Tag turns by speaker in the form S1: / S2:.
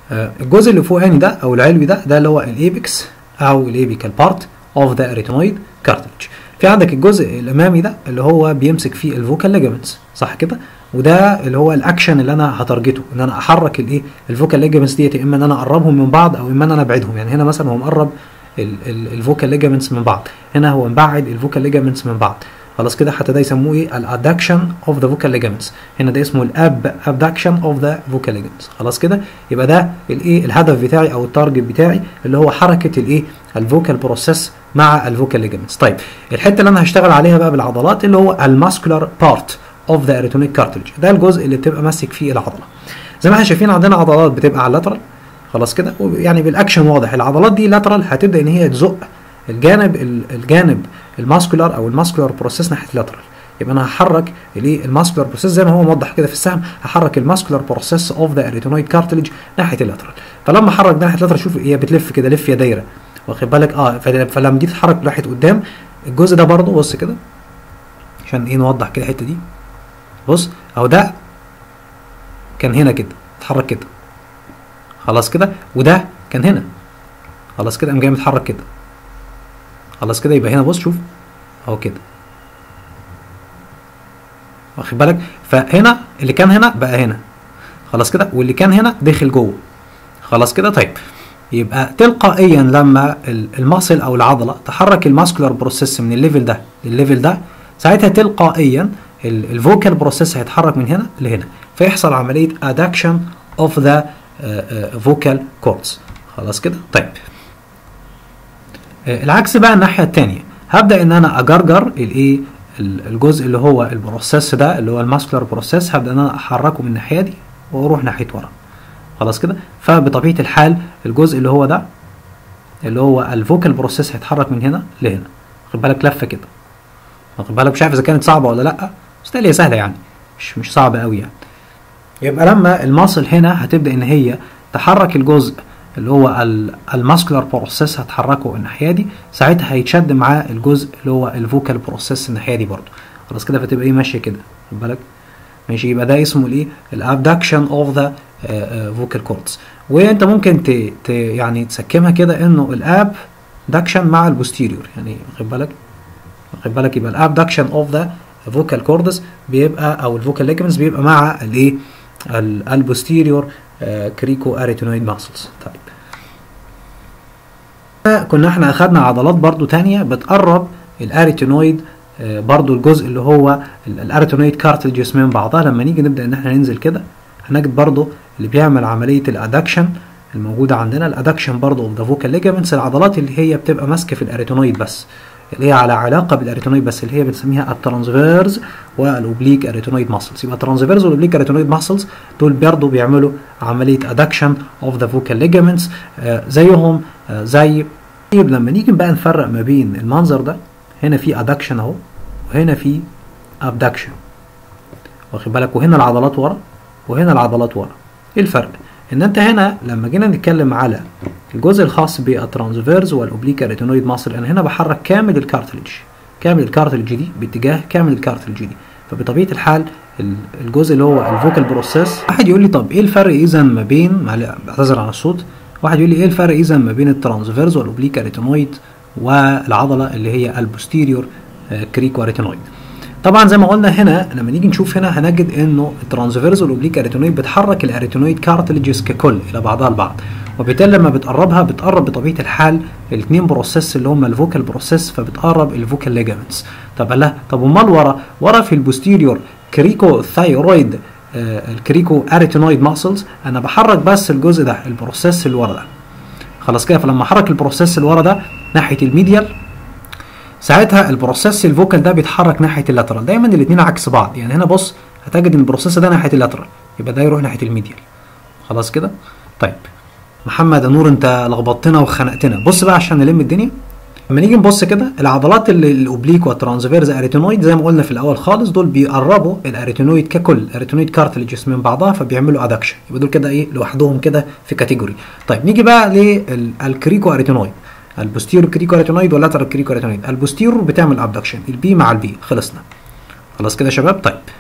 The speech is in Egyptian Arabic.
S1: آه الجزء اللي فوقاني ده او العلوي ده ده اللي هو الايبكس او الايبيكال بارت اوف ذا اريتينويد كارتلج في عندك الجزء الامامي ده اللي هو بيمسك فيه الفوكال ليجمنتس صح كده وده اللي هو الاكشن اللي انا هتارجته ان انا احرك الايه الفوكال ليجمنتس ديت اما ان انا اقربهم من بعض او اما ان انا ابعدهم يعني هنا مثلا هو مقرب الفوكال ليجمنتس من بعض هنا هو مبعد الفوكال ليجمنتس من بعض خلاص كده حتى ده يسموه ايه الادكشن اوف ذا فوكال ليجمنتس هنا ده اسمه الاب ابدكشن اوف ذا فوكال ليجمنتس خلاص كده يبقى ده الايه الهدف بتاعي او التارجت بتاعي اللي هو حركه الايه الفوكال بروسيس مع الفوكال ليجمنتس طيب الحته اللي انا هشتغل عليها بقى بالعضلات اللي هو الماسكولار بارت اوف ذا اريتونيك كارتلج ده الجزء اللي بتبقى ماسك فيه العضله زي ما احنا شايفين عندنا عضلات بتبقى على اللاترال خلاص كده يعني بالاكشن واضح العضلات دي لاترال هتبدا ان هي تزق الجانب الجانب الماسكولار او الماسكولار بروسيس ناحيه اللاترال يبقى انا هحرك الايه الماسكولار بروسيس زي ما هو موضح كده في السهم هحرك الماسكولار بروسيس اوف ذا اريتونويد كارتلج ناحيه اللاترال فلما احرك ده ناحيه اللاترال شوف هي بتلف كده لف يا دايره واخد بالك اه فلما دي تتحرك ناحيه قدام الجزء ده برضه بص كده عشان ايه نوضح كده الحته دي بص اهو ده كان هنا كده اتحرك كده خلاص كده وده كان هنا خلاص كده قام جاي متحرك كده خلاص كده يبقى هنا بص شوف اهو كده واخد بالك فهنا اللي كان هنا بقى هنا خلاص كده واللي كان هنا دخل جوه خلاص كده طيب يبقى تلقائيا لما المصل او العضله تحرك الماسكولار بروسيس من الليفل ده للليفل ده ساعتها تلقائيا الفوكال بروسيس هيتحرك من هنا لهنا فيحصل عمليه ادكشن اوف ذا فوكال كوردز خلاص كده طيب العكس بقى الناحيه الثانيه هبدا ان انا اجرجر الايه الجزء اللي هو البروسيس ده اللي هو الماسكولار بروسيس هبدا ان انا احركه من الناحيه دي واروح ناحيه ورا خلاص كده فبطبيعه الحال الجزء اللي هو ده اللي هو الفوكال بروسيس هيتحرك من هنا لهنا خد بالك لفه كده واخد بالك مش عارف اذا كانت صعبه ولا لا بس هي سهله يعني مش مش صعبه قوي يعني يبقى لما الماسل هنا هتبدا ان هي تحرك الجزء اللي هو الماسكولار بروسيس هتحركه الناحيه دي ساعتها هيتشد معاه الجزء اللي هو الفوكال بروسيس الناحيه دي برضه خلاص كده فتبقى ايه ماشيه كده خد بالك ماشي يبقى ده اسمه الايه الابدكشن اوف ذا فوكال كوردز وانت ممكن ت... ت... يعني تسكمها كده انه الاب دكشن مع البوستيريور يعني واخد بالك واخد بالك يبقى الابدكشن اوف ذا فوكال كوردز بيبقى او الفوكال ليجمنتس بيبقى مع الايه البوستيريور كريكو اريتينويد ماسلز طيب كنا احنا اخدنا عضلات برضو تانية بتقرب الاريتينويد برضو الجزء اللي هو الاريتينويد كارتلجز من بعضها لما نيجي نبدا ان احنا ننزل كده هنجد برضو اللي بيعمل عمليه الادكشن الموجوده عندنا الادكشن برضو اوف ذا فوكال ليجامنتس العضلات اللي هي بتبقى ماسكه في الاريتينويد بس اللي هي على علاقه بالاريتينويد بس اللي هي بنسميها الترانسفيرز والاوبليك اريتينويد ماسلز يبقى الترانسفيرز والاوبليك اريتينويد ماسلز دول برضه بيعملوا عمليه ادكشن اوف ذا فوكال ليجامنتس زيهم آه زي طيب لما نيجي بقى نفرق ما بين المنظر ده هنا في ادكشن اهو وهنا في ابدكشن واخد بالك وهنا العضلات ورا وهنا العضلات ورا ايه الفرق ان انت هنا لما جينا نتكلم على الجزء الخاص بالترانسفيرز والاوبليك ريتينويد ماسل انا هنا بحرك كامل الكارتلج كامل الكارتلج دي باتجاه كامل الكارتلج دي فبطبيعه الحال الجزء اللي هو الفوكال بروسيس واحد يقول لي طب ايه الفرق اذا ما بين بعتذر عن الصوت واحد يقول لي ايه الفرق اذا ما بين الترانسفيرز والاوبليك ريتينويد والعضله اللي هي البوستيريور كريكو ريتينويد طبعا زي ما قلنا هنا لما نيجي نشوف هنا هنجد انه الترانسفيرز والاوبليك اريتينويد بتحرك الاريتينويد كارتلجز ككل الى بعضها البعض وبالتالي لما بتقربها بتقرب بطبيعه الحال الاثنين بروسيس اللي هم الفوكال بروسيس فبتقرب الفوكال ليجامنتس طب لا طب امال ورا ورا في البوستيريور كريكو ثايرويد آه الكريكو اريتينويد ماسلز انا بحرك بس الجزء ده البروسيس اللي ورا ده خلاص كده فلما احرك البروسيس اللي ورا ده ناحيه الميديال ساعتها البروسيس الفوكال ده بيتحرك ناحيه اللاترال دايما الاثنين عكس بعض يعني هنا بص هتجد ان البروسيس ده ناحيه اللاترال يبقى ده يروح ناحيه الميديال خلاص كده طيب محمد يا نور انت لخبطتنا وخنقتنا بص بقى عشان نلم الدنيا لما نيجي نبص كده العضلات اللي الاوبليك والترانسفيرز اريتينويد زي ما قلنا في الاول خالص دول بيقربوا الاريتينويد ككل الاريتينويد كارتلجز من بعضها فبيعملوا ادكشن يبقى دول كده ايه لوحدهم كده في كاتيجوري طيب نيجي بقى للكريكو اريتينويد البوستيرور كريكو ريتينويد واللاترال كريكو ريتينويد البوستيرور بتعمل ابدكشن البي مع البي خلصنا خلاص كده يا شباب طيب